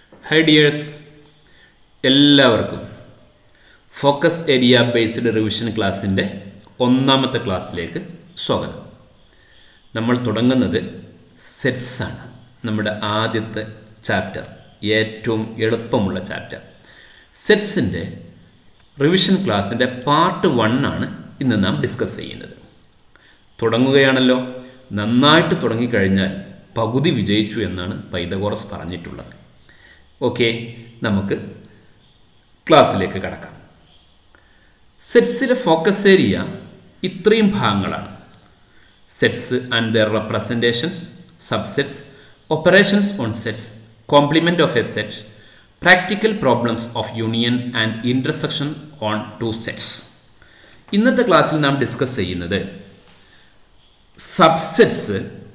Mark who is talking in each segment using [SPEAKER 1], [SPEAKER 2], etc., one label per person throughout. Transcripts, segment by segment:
[SPEAKER 1] high dears എല്ലാവർക്കും focus area based revision ക്ലാസ്സിൻ്റെ ഒന്നാമത്തെ ക്ലാസ്സിലേക്ക് സ്വാഗതം നമ്മൾ തുടങ്ങുന്നത് സെറ്റ്സ് ആണ് നമ്മുടെ ആദ്യത്തെ ചാപ്റ്റർ ഏറ്റവും എളുപ്പമുള്ള ചാപ്റ്റർ സെറ്റ്സിൻ്റെ റിവിഷൻ ക്ലാസ്സിൻ്റെ പാർട്ട് വൺ ആണ് ഇന്ന് നാം ഡിസ്കസ് ചെയ്യുന്നത് തുടങ്ങുകയാണല്ലോ നന്നായിട്ട് തുടങ്ങിക്കഴിഞ്ഞാൽ പകുതി വിജയിച്ചു എന്നാണ് പൈതഗോറസ് പറഞ്ഞിട്ടുള്ളത് ഓക്കെ നമുക്ക് ക്ലാസ്സിലേക്ക് കടക്കാം സെറ്റ്സിലെ ഫോക്കസ് ഏരിയ ഇത്രയും ഭാഗങ്ങളാണ് sets and their representations subsets operations on sets complement of a set practical problems of union and intersection on two sets ഇന്നത്തെ ക്ലാസ്സിൽ നാം ഡിസ്കസ് ചെയ്യുന്നത് subsets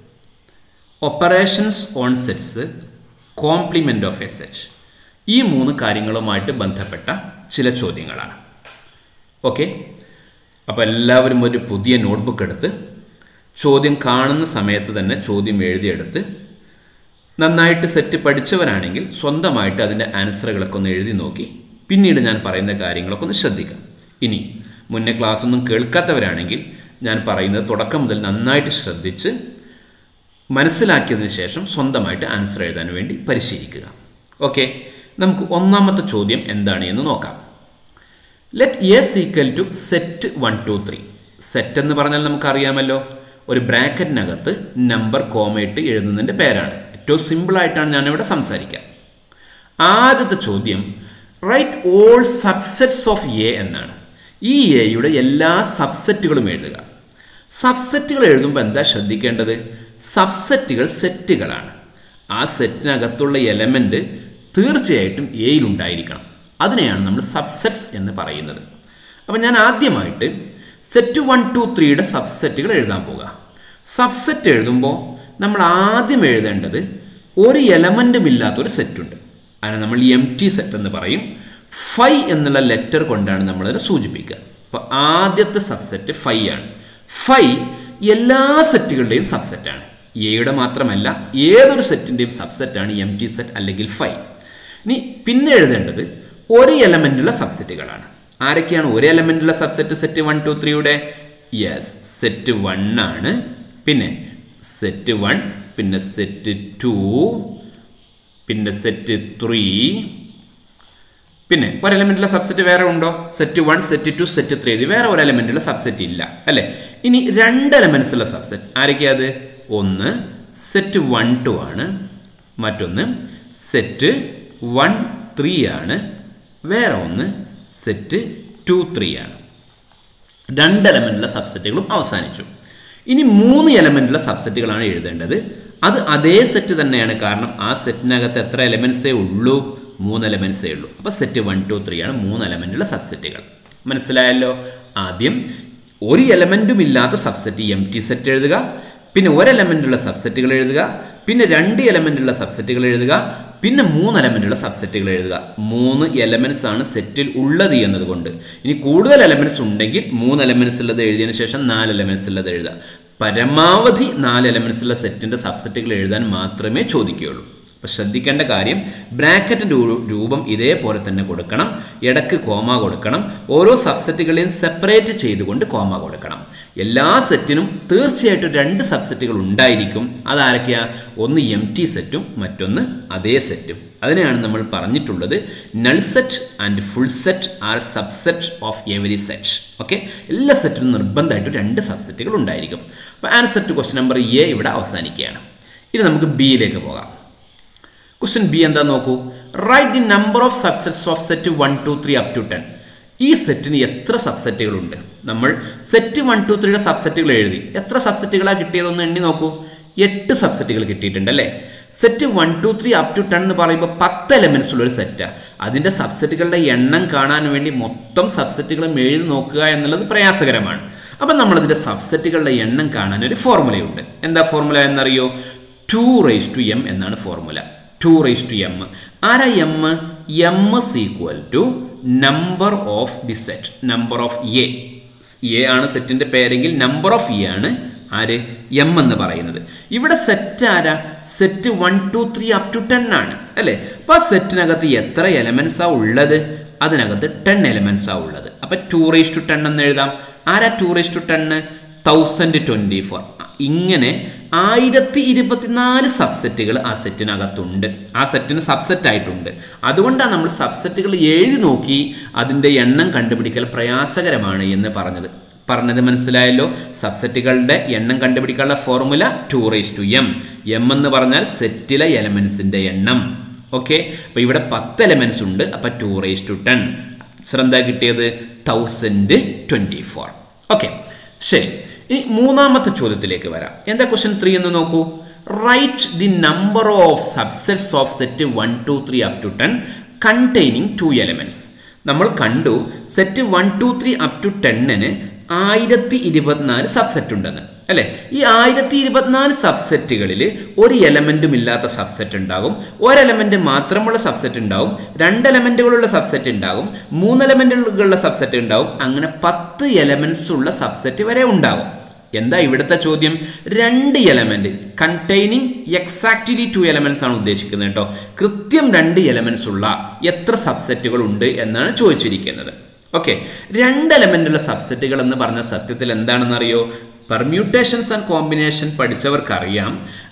[SPEAKER 1] operations on sets complement of a set ഈ മൂന്ന് കാര്യങ്ങളുമായിട്ട് ബന്ധപ്പെട്ട ചില ചോദ്യങ്ങളാണ് ഓക്കെ അപ്പോൾ എല്ലാവരും ഒരു പുതിയ നോട്ട്ബുക്ക് എടുത്ത് ചോദ്യം കാണുന്ന സമയത്ത് തന്നെ ചോദ്യം എഴുതിയെടുത്ത് നന്നായിട്ട് സെറ്റ് പഠിച്ചവരാണെങ്കിൽ സ്വന്തമായിട്ട് അതിൻ്റെ ആൻസറുകളൊക്കെ ഒന്ന് എഴുതി നോക്കി പിന്നീട് ഞാൻ പറയുന്ന കാര്യങ്ങളൊക്കെ ഒന്ന് ശ്രദ്ധിക്കാം ഇനി മുന്നേ ക്ലാസ് ഒന്നും കേൾക്കാത്തവരാണെങ്കിൽ ഞാൻ പറയുന്നത് തുടക്കം മുതൽ നന്നായിട്ട് ശ്രദ്ധിച്ച് മനസ്സിലാക്കിയതിന് ശേഷം സ്വന്തമായിട്ട് ആൻസർ എഴുതാൻ വേണ്ടി പരിശീലിക്കുക ഓക്കെ നമുക്ക് ഒന്നാമത്തെ ചോദ്യം എന്താണ് എന്ന് നോക്കാം let S equal to set one two three set എന്ന് പറഞ്ഞാൽ നമുക്കറിയാമല്ലോ ഒരു ബ്രാക്കറ്റിനകത്ത് നമ്പർ കോമയിട്ട് എഴുതുന്നതിൻ്റെ പേരാണ് ഏറ്റവും സിമ്പിളായിട്ടാണ് ഞാനിവിടെ സംസാരിക്കുക ആദ്യത്തെ ചോദ്യം write all subsets of A എന്നാണ് ഈ എയുടെ എല്ലാ സബ്സെറ്റുകളും എഴുതുക സബ്സെറ്റുകൾ എഴുതുമ്പോൾ എന്താ ശ്രദ്ധിക്കേണ്ടത് സബ്സെറ്റുകൾ സെറ്റുകളാണ് ആ സെറ്റിനകത്തുള്ള എലമെൻറ്റ് തീർച്ചയായിട്ടും എയിൽ ഉണ്ടായിരിക്കണം അതിനെയാണ് നമ്മൾ സബ്സെറ്റ്സ് എന്ന് പറയുന്നത് അപ്പം ഞാൻ ആദ്യമായിട്ട് സെറ്റ് വൺ ടു ത്രീയുടെ സബ്സെറ്റുകൾ എഴുതാൻ പോകുക സബ്സെറ്റ് എഴുതുമ്പോൾ നമ്മൾ ആദ്യം എഴുതേണ്ടത് ഒരു എലമെൻറ്റും ഇല്ലാത്തൊരു സെറ്റുണ്ട് അതിനെ നമ്മൾ എം ടി സെറ്റ് എന്ന് പറയും ഫൈ എന്നുള്ള ലെറ്റർ കൊണ്ടാണ് നമ്മളതിനെ സൂചിപ്പിക്കുക അപ്പോൾ ആദ്യത്തെ സബ്സെറ്റ് ഫൈ ആണ് ഫൈ എല്ലാ സെറ്റുകളുടെയും സബ്സെറ്റാണ് എയുടെ മാത്രമല്ല ഏതൊരു സെറ്റിൻ്റെയും സബ്സെറ്റാണ് എം ടി സെറ്റ് അല്ലെങ്കിൽ ഫൈ ഇനി പിന്നെ എഴുതേണ്ടത് ഒരു എലമെൻറ്റുള്ള സബ്സെറ്റുകളാണ് ആരൊക്കെയാണ് ഒരു എലമെൻറ്റുള്ള സബ്സെറ്റ് സെറ്റ് വൺ ടു ത്രീയുടെ യെസ് സെറ്റ് വൺ ആണ് പിന്നെ സെറ്റ് വൺ പിന്നെ സെറ്റ് ടു പിന്നെ സെറ്റ് ത്രീ പിന്നെ ഒരു എലമെൻറ്റിലെ സബ്സെറ്റ് വേറെ ഉണ്ടോ set one set two set three ഇത് വേറെ ഒരു എലമെൻറ്റിലെ സബ്സെറ്റ് ഇല്ല അല്ലേ ഇനി രണ്ട് എലമെൻറ്റ്സ് ഉള്ള സബ്സെറ്റ് ആരൊക്കെയാ അത് ഒന്ന് സെറ്റ് വൺ ടു ആണ് മറ്റൊന്ന് സെറ്റ് വൺ ത്രീ ആണ് വേറെ ഒന്ന് സെറ്റ് ടു ത്രീ ആണ് രണ്ട് എലമെൻറ്റിലെ സബ്സെറ്റുകളും അവസാനിച്ചു ഇനി മൂന്ന് എലമെൻറ്റിലെ സബ്സെറ്റുകളാണ് എഴുതേണ്ടത് അത് അതേ സെറ്റ് തന്നെയാണ് കാരണം ആ സെറ്റിനകത്ത് എത്ര എലമെൻസേ ഉള്ളൂ മൂന്ന് എലമെൻസേ ഉള്ളൂ അപ്പോൾ സെറ്റ് വൺ ടു ത്രീ ആണ് മൂന്ന് എലമെൻറ്റുള്ള സബ്സെറ്റുകൾ മനസ്സിലായല്ലോ ആദ്യം ഒരു എലമെൻറ്റും ഇല്ലാത്ത സബ്സെറ്റ് എം ടി സെറ്റ് എഴുതുക പിന്നെ ഒരു എലമെൻറ്റുള്ള സബ്സെറ്റുകൾ എഴുതുക പിന്നെ രണ്ട് എലമെൻറ്റുള്ള സബ്സെറ്റുകൾ എഴുതുക പിന്നെ മൂന്ന് എലമെൻറ്റുള്ള സബ്സെറ്റുകൾ എഴുതുക മൂന്ന് എലമെൻറ്റ്സ് ആണ് സെറ്റിൽ ഉള്ളത് എന്നതുകൊണ്ട് ഇനി കൂടുതൽ എലമെൻറ്റ്സ് ഉണ്ടെങ്കിൽ മൂന്ന് എലമെൻറ്റ്സ് ഉള്ളത് എഴുതിയതിന് ശേഷം നാല് എലമെൻറ്റ്സ് ഉള്ളത് എഴുതുക പരമാവധി നാല് എലമെൻറ്റ്സ് ഉള്ള സെറ്റിൻ്റെ സബ്സെറ്റുകൾ എഴുതാൻ മാത്രമേ ചോദിക്കുകയുള്ളൂ അപ്പോൾ ശ്രദ്ധിക്കേണ്ട കാര്യം ബ്രാക്കറ്റിൻ്റെ രൂപം ഇതേപോലെ തന്നെ കൊടുക്കണം ഇടക്ക് കോമ കൊടുക്കണം ഓരോ സബ്സെറ്റുകളെയും സെപ്പറേറ്റ് ചെയ്തുകൊണ്ട് കോമ കൊടുക്കണം എല്ലാ സെറ്റിനും തീർച്ചയായിട്ടും രണ്ട് സബ്സെറ്റുകൾ ഉണ്ടായിരിക്കും അതാരൊക്കെയാ ഒന്ന് എം ടി സെറ്റും മറ്റൊന്ന് അതേ സെറ്റും അതിനെയാണ് നമ്മൾ പറഞ്ഞിട്ടുള്ളത് null set and full set are subset of every set okay എല്ലാ സെറ്റിനും നിർബന്ധമായിട്ട് രണ്ട് സബ്സെറ്റുകൾ ഉണ്ടായിരിക്കും അപ്പോൾ answer to question number A ഇവിടെ അവസാനിക്കുകയാണ് ഇനി നമുക്ക് ബിയിലേക്ക് പോകാം ക്വസ്റ്റ്യൻ ബി എന്താ നോക്കൂ write the number of subsets of set one two three up to ten ഈ സെറ്റിന് എത്ര സബ്സെറ്റുകളുണ്ട് നമ്മൾ സെറ്റ് വൺ ടു ത്രീയുടെ സബ്സെറ്റുകൾ എഴുതി എത്ര സബ്സെറ്റുകളാണ് കിട്ടിയതെന്ന് എണ്ണി നോക്കൂ എട്ട് സബ്സെറ്റുകൾ കിട്ടിയിട്ടുണ്ട് അല്ലേ set one two three up to ten എന്ന് പറയുമ്പോൾ പത്ത് എലമെൻറ്റ്സ് ഉള്ള ഒരു സെറ്റാണ് അതിൻ്റെ സബ്സെറ്റുകളുടെ എണ്ണം കാണാൻ വേണ്ടി മൊത്തം സബ്സെറ്റുകളും എഴുതി നോക്കുക എന്നുള്ളത് പ്രയാസകരമാണ് അപ്പം നമ്മളതിൻ്റെ സബ്സെറ്റുകളുടെ എണ്ണം കാണാൻ ഒരു ഫോർമുലയുണ്ട് എന്താ ഫോർമുല എന്നറിയോ ടു റേസ് ടു എം എന്നാണ് formula two raise to M ആരാ M M is equal to number of the set number of A A ആണ് സെറ്റിൻ്റെ പേരെങ്കിൽ നമ്പർ ഓഫ് എ ആണ് ആര് എം എന്ന് പറയുന്നത് ഇവിടെ സെറ്റ് ആരാ set one two three up to ten ആണ് അല്ലേ അപ്പോൾ ആ സെറ്റിനകത്ത് എത്ര എലമെൻസാ ഉള്ളത് അതിനകത്ത് ടെൻ എലമെൻസാ ഉള്ളത് അപ്പം ടു റേസ് ടു ടെൻ എന്ന് എഴുതാം ആരാ ടു റേസ് ടു ടെന്ന് തൗസൻഡ് ട്വൻറ്റി ഫോർ ഇങ്ങനെ ആയിരത്തി ഇരുപത്തിനാല് സബ്സെറ്റുകൾ ആ സെറ്റിനകത്തുണ്ട് ആ സെറ്റിന് സബ്സെറ്റ് ആയിട്ടുണ്ട് അതുകൊണ്ടാണ് നമ്മൾ സബ്സെറ്റുകൾ എഴുതി നോക്കി അതിൻ്റെ എണ്ണം കണ്ടുപിടിക്കൽ പ്രയാസകരമാണ് എന്ന് പറഞ്ഞത് പറഞ്ഞത് മനസ്സിലായല്ലോ സബ്സെറ്റുകളുടെ എണ്ണം കണ്ടുപിടിക്കാനുള്ള formula two raise to M M എന്ന് പറഞ്ഞാൽ സെറ്റിലെ എലമെൻസിൻ്റെ എണ്ണം ഓക്കെ അപ്പോൾ ഇവിടെ പത്ത് എലമെൻസ് ഉണ്ട് അപ്പോൾ ടു റേസ് ടു ടെൻ ശ്രദ്ധ കിട്ടിയത് തൗസൻഡ് ട്വൻറ്റി ഫോർ ഓക്കെ ശരി ഇനി മൂന്നാമത്തെ ചോദ്യത്തിലേക്ക് വരാം എന്താ ക്വസ്റ്റ്യൻ ത്രീ എന്ന് നോക്കൂ write the number of subsets of set one two three up to ten containing two elements നമ്മൾ കണ്ടു set one two three up to ടെന്നിന് ആയിരത്തി ഇരുപത്തിനാല് സബ്സെറ്റ് ഉണ്ടെന്ന് അല്ലേ ഈ ആയിരത്തി ഇരുപത്തിനാല് സബ്സെറ്റുകളിൽ ഒരു എലമെൻറ്റും ഇല്ലാത്ത സബ്സെറ്റ് ഉണ്ടാകും ഒരു എലമെൻറ്റ് മാത്രമുള്ള സബ്സെറ്റ് ഉണ്ടാവും രണ്ട് എലമെൻറ്റുകളുള്ള സബ്സെറ്റ് ഉണ്ടാകും മൂന്ന് എലമെൻറ്റുകളുള്ള സബ്സെറ്റ് ഉണ്ടാവും അങ്ങനെ പത്ത് എലമെൻസ് ഉള്ള സബ്സെറ്റ് വരെ ഉണ്ടാകും എന്താ ഇവിടുത്തെ ചോദ്യം രണ്ട് element containing exactly two elements ആണ് ഉദ്ദേശിക്കുന്നത് കേട്ടോ കൃത്യം രണ്ട് എലമെന്റ്സ് ഉള്ള എത്ര സബ്സെറ്റുകൾ ഉണ്ട് എന്നാണ് ചോദിച്ചിരിക്കുന്നത് ഓക്കെ രണ്ട് എലമെന്റുള്ള സബ്സെറ്റുകൾ എന്ന് പറഞ്ഞ സത്യത്തിൽ എന്താണെന്ന് അറിയോ പെർമ്യൂട്ടേഷൻസ് ആൻഡ് കോമ്പിനേഷൻ പഠിച്ചവർക്കറിയാം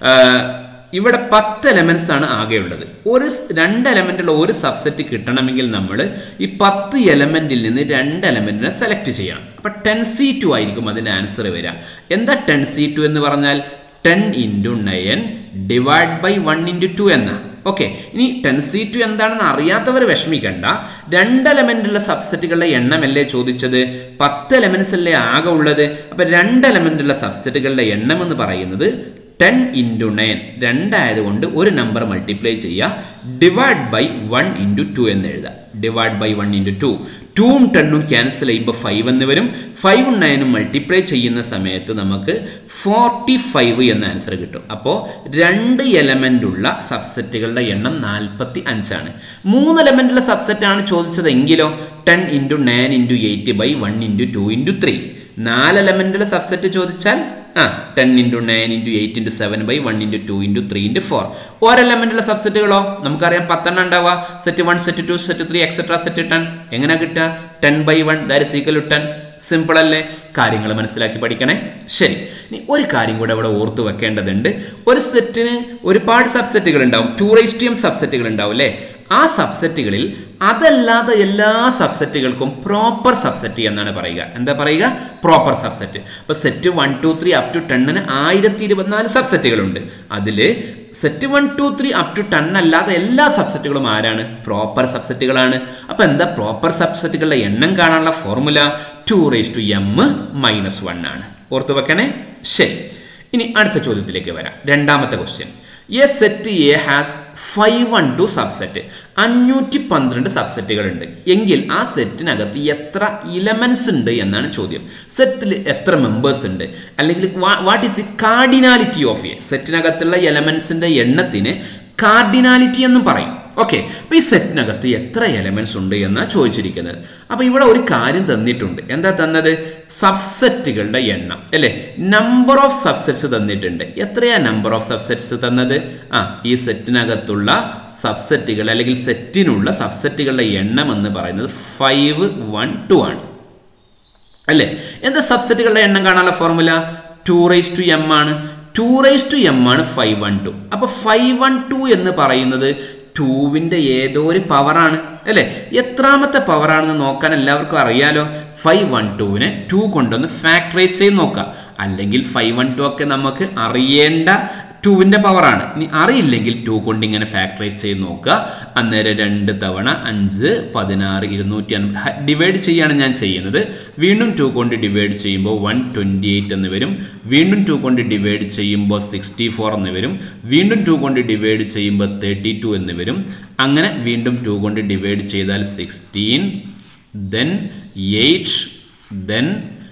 [SPEAKER 1] ഇവിടെ പത്ത് എലമെന്റ്സ് ആണ് ആകെയുള്ളത് ഒരു രണ്ട് എലമെന്റുള്ള ഒരു സബ്സെറ്റ് കിട്ടണമെങ്കിൽ നമ്മൾ ഈ പത്ത് എലമെന്റിൽ നിന്ന് രണ്ട് എലമെന്റിനെ സെലക്ട് ചെയ്യണം അപ്പൊ ടെൻ സി ടു ആയിരിക്കും അതിന്റെ ആൻസർ വരിക എന്താ ടെൻ സി ടു എന്ന് പറഞ്ഞാൽ ten into nine divide by one into two എന്ന ഓക്കെ ഇനി ടെൻ സി ടു എന്താണെന്ന് അറിയാത്തവർ വിഷമിക്കണ്ട രണ്ട് എലമെന്റുള്ള സബ്സെറ്റുകളുടെ എണ്ണമല്ലേ ചോദിച്ചത് പത്ത് എലമെന്റ്സ് അല്ലേ ആകെ ഉള്ളത് അപ്പൊ രണ്ട് എലമെന്റുള്ള സബ്സെറ്റുകളുടെ എണ്ണം എന്ന് പറയുന്നത് ടെൻ ഇൻറ്റു നയൻ രണ്ടായതുകൊണ്ട് ഒരു നമ്പർ മൾട്ടിപ്ലൈ ചെയ്യുക divide by one into two എന്ന് എഴുതുക divide by one into two ടൂവും ടെണ്ണും ക്യാൻസൽ ചെയ്യുമ്പോൾ ഫൈവ് എന്ന് വരും ഫൈവും നയനും മൾട്ടിപ്ലൈ ചെയ്യുന്ന സമയത്ത് നമുക്ക് ഫോർട്ടി ഫൈവ് എന്ന ആൻസർ കിട്ടും അപ്പോൾ രണ്ട് എലമെൻ്റ് ഉള്ള സബ്സെറ്റുകളുടെ എണ്ണം നാൽപ്പത്തി അഞ്ചാണ് മൂന്ന് എലമെൻ്റുള്ള സബ്സെറ്റ് ആണ് ചോദിച്ചതെങ്കിലോ ten into nine into eight by one into two into three നാല് എലമെൻ്റുള്ള സബ്സെറ്റ് ചോദിച്ചാൽ ആ ten into nine into eight into seven by one into two into three into four ഓരോ എലമെൻറ്റുള്ള സബ്സെറ്റുകളോ നമുക്കറിയാം പത്തെണ്ണം ഉണ്ടാവുക set one set two set three etcetera set ten എങ്ങനെ കിട്ടുക ten by one that is equal to ten simple അല്ലേ കാര്യങ്ങൾ മനസ്സിലാക്കി പഠിക്കണേ ശരി ഇനി ഒരു കാര്യം കൂടെ അവിടെ ഓർത്ത് വെക്കേണ്ടതുണ്ട് ഒരു സെറ്റിന് ഒരുപാട് സബ്സെറ്റുകൾ ഉണ്ടാവും ടു റൈസ്റ്റിയം സബ്സെറ്റുകൾ ഉണ്ടാവും അല്ലേ ആ സബ്സെറ്റുകളിൽ അതല്ലാതെ എല്ലാ സബ്സെറ്റുകൾക്കും പ്രോപ്പർ സബ്സെറ്റ് എന്നാണ് പറയുക എന്താ പറയുക പ്രോപ്പർ സബ്സെറ്റ് അപ്പോൾ set one two three up to ടെന്നിന് ആയിരത്തി ഇരുപത്തിനാല് സബ്സെറ്റുകളുണ്ട് അതിൽ set one two three up to ten അല്ലാതെ എല്ലാ സബ്സെറ്റുകളും ആരാണ് പ്രോപ്പർ സബ്സെറ്റുകളാണ് അപ്പോൾ എന്താ പ്രോപ്പർ സബ്സെറ്റുകളുടെ എണ്ണം കാണാനുള്ള formula two raise to M minus one ആണ് ഓർത്തു വെക്കണേ ശരി ഇനി അടുത്ത ചോദ്യത്തിലേക്ക് വരാം രണ്ടാമത്തെ question A set A has five one two subset അഞ്ഞൂറ്റി പന്ത്രണ്ട് സബ്സെറ്റുകൾ ഉണ്ട് എങ്കിൽ ആ സെറ്റിനകത്ത് എത്ര ഇലമെന്റ്സ് ഉണ്ട് എന്നാണ് ചോദ്യം സെറ്റിൽ എത്ര മെമ്പേഴ്സ് ഉണ്ട് അല്ലെങ്കിൽ what is the cardinality of A സെറ്റിനകത്തുള്ള എലമെന്റ്സിന്റെ എണ്ണത്തിന് കാർഡിനാലിറ്റി എന്നും പറയും ഓക്കെ അപ്പോൾ ഈ സെറ്റിനകത്ത് എത്ര എലമെന്റ്സ് ഉണ്ട് എന്നാണ് ചോദിച്ചിരിക്കുന്നത് അപ്പോൾ ഇവിടെ ഒരു കാര്യം തന്നിട്ടുണ്ട് എന്താ തന്നത് സബ്സെറ്റുകളുടെ എണ്ണം അല്ലേ നമ്പർ ഓഫ് സബ്സെറ്റ്സ് തന്നിട്ടുണ്ട് എത്രയാ നമ്പർ ഓഫ് സബ്സെറ്റ്സ് തന്നത് ആ ഈ സെറ്റിനകത്തുള്ള സബ്സെറ്റുകൾ അല്ലെങ്കിൽ സെറ്റിനുള്ള സബ്സെറ്റുകളുടെ എണ്ണം എന്ന് പറയുന്നത് ഫൈവ് വൺ ടു ആണ് അല്ലേ എന്താ സബ്സെറ്റുകളുടെ എണ്ണം കാണാനുള്ള formula two raise to M ആണ് ടു റേസ് ടു എം ആണ് ഫൈവ് വൺ ടു അപ്പോൾ ഫൈവ് വൺ ടു എന്ന് പറയുന്നത് ടൂവിൻ്റെ ഏതോ ഒരു പവറാണ് അല്ലേ എത്രാമത്തെ പവറാണെന്ന് നോക്കാൻ എല്ലാവർക്കും അറിയാലോ ഫൈവ് വൺ ടുവിനെ ടു കൊണ്ടൊന്ന് ഫാക്ടറൈസ് ചെയ്ത് നോക്കാം അല്ലെങ്കിൽ ഫൈവ് വൺ ടു ഒക്കെ നമുക്ക് അറിയേണ്ട ടുവിൻ്റെ പവറാണ് ഇനി അറിയില്ലെങ്കിൽ ടു കൊണ്ട് ഇങ്ങനെ ഫാക്ടറൈസ് ചെയ്ത് നോക്കുക അന്നേരം രണ്ട് തവണ അഞ്ച് പതിനാറ് ഇരുന്നൂറ്റി അൻപത് ഡിവൈഡ് ചെയ്യാണ് ഞാൻ ചെയ്യുന്നത് വീണ്ടും ടു കൊണ്ട് ഡിവൈഡ് ചെയ്യുമ്പോൾ വൺ ട്വൻറ്റി എയ്റ്റ് എന്ന് വരും വീണ്ടും ടു കൊണ്ട് ഡിവൈഡ് ചെയ്യുമ്പോൾ സിക്സ്റ്റി ഫോർ എന്ന് വരും വീണ്ടും ടു കൊണ്ട് ഡിവൈഡ് ചെയ്യുമ്പോൾ തേർട്ടി ടു എന്ന് വരും അങ്ങനെ വീണ്ടും ടു കൊണ്ട് ഡിവൈഡ് ചെയ്താൽ sixteen then eight then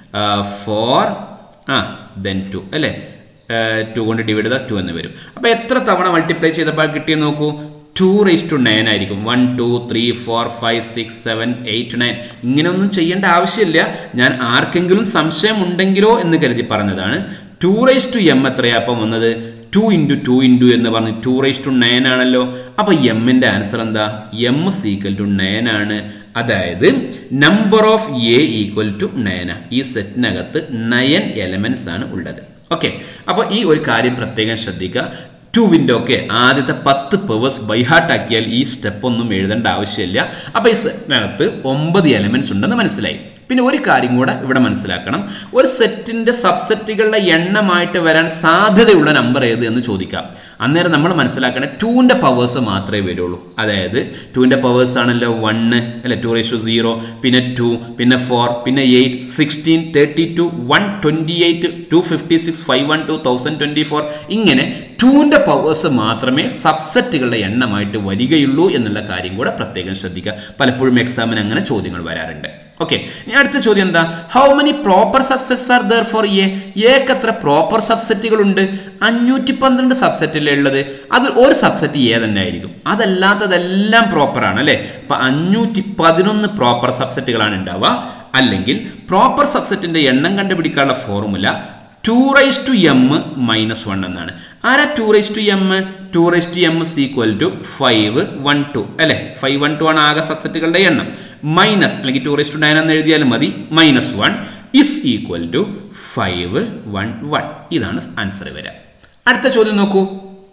[SPEAKER 1] four ആ ദെൻ ടു അല്ലേ ടു കൊണ്ട് ഡിവൈഡ് ചെയ്താൽ ടു എന്ന് വരും അപ്പോൾ എത്ര തവണ മൾട്ടിപ്ലൈ ചെയ്തപ്പോൾ കിട്ടിയെന്ന് നോക്കൂ ടു റേസ് ടു നയൻ ആയിരിക്കും one two three four five six seven eight nine ഇങ്ങനെ ഒന്നും ചെയ്യേണ്ട ആവശ്യമില്ല ഞാൻ ആർക്കെങ്കിലും സംശയം ഉണ്ടെങ്കിലോ എന്ന് കരുതി പറഞ്ഞതാണ് ടു റൈസ് ടു എം എത്രയാ അപ്പം വന്നത് ടു ഇൻറ്റു ടു ഇൻറ്റു എന്ന് പറഞ്ഞ് ടു റൈസ് ടു നയൻ ആണല്ലോ അപ്പോൾ എമ്മിൻ്റെ ആൻസർ എന്താ എം സീക്വൽ ടു നയൻ ആണ് അതായത് number of A equal to nine ഈ സെറ്റിനകത്ത് നയൻ എലമെൻസ് ആണ് ഉള്ളത് ഓക്കെ അപ്പോൾ ഈ ഒരു കാര്യം പ്രത്യേകം ശ്രദ്ധിക്കുക ടുവിൻ്റെ ഒക്കെ ആദ്യത്തെ പത്ത് പേവേഴ്സ് ബൈഹാർട്ട് ആക്കിയാൽ ഈ സ്റ്റെപ്പ് ഒന്നും എഴുതേണ്ട ആവശ്യമില്ല അപ്പോൾ ഈ സെറ്റിനകത്ത് ഒമ്പത് എലമെൻറ്റ്സ് ഉണ്ടെന്ന് മനസ്സിലായി പിന്നെ ഒരു കാര്യം കൂടെ ഇവിടെ മനസ്സിലാക്കണം ഒരു സെറ്റിന്റെ സബ്സെറ്റുകളുടെ എണ്ണമായിട്ട് വരാൻ സാധ്യതയുള്ള നമ്പർ ഏത് എന്ന് ചോദിക്കാം അന്നേരം നമ്മൾ മനസ്സിലാക്കേണ്ട ടൂവിൻ്റെ പവേഴ്സ് മാത്രമേ വരുള്ളൂ അതായത് ടൂവിൻ്റെ പവേഴ്സ് ആണല്ലോ വണ്ണ് അല്ലെ ടു റേഷു സീറോ പിന്നെ ടു പിന്നെ ഫോർ പിന്നെ eight sixteen thirty two one twenty eight two fifty six five one two thousand twenty four ഇങ്ങനെ ടൂവിൻ്റെ പവേഴ്സ് മാത്രമേ സബ്സെറ്റുകളുടെ എണ്ണമായിട്ട് വരികയുള്ളൂ എന്നുള്ള കാര്യം കൂടെ പ്രത്യേകം ശ്രദ്ധിക്കുക പലപ്പോഴും എക്സാമിന് അങ്ങനെ ചോദ്യങ്ങൾ വരാറുണ്ട് ഓക്കെ ഇനി അടുത്ത ചോദ്യം എന്താ how many proper subsets are there for A എക്ക് എത്ര പ്രോപ്പർ സബ്സെറ്റുകൾ ഉണ്ട് അഞ്ഞൂറ്റി പന്ത്രണ്ട് സബ്സെറ്റല്ലേ ഉള്ളത് അതിൽ ഒരു സബ്സെറ്റ് എ തന്നെ ആയിരിക്കും അതല്ലാത്തതെല്ലാം പ്രോപ്പർ ആണ് അല്ലേ അപ്പൊ അഞ്ഞൂറ്റി പതിനൊന്ന് പ്രോപ്പർ സബ്സെറ്റുകളാണ് ഉണ്ടാവുക അല്ലെങ്കിൽ പ്രോപ്പർ സബ്സെറ്റിന്റെ എണ്ണം കണ്ടുപിടിക്കാനുള്ള formula two raise to M minus one എന്നാണ് ആരാ two raise to M two raise to M equal to five one two അല്ലെ ഫൈവ് വൺ ടു ആണ് ആകെ സബ്സെറ്റുകളുടെ എണ്ണം മൈനസ് അല്ലെങ്കിൽ ടു റൈസ് ടു നയൻ എന്ന് എഴുതിയാലും മതി minus one is equal to five one one ഇതാണ് ആൻസർ വരിക അടുത്ത ചോദ്യം നോക്കൂ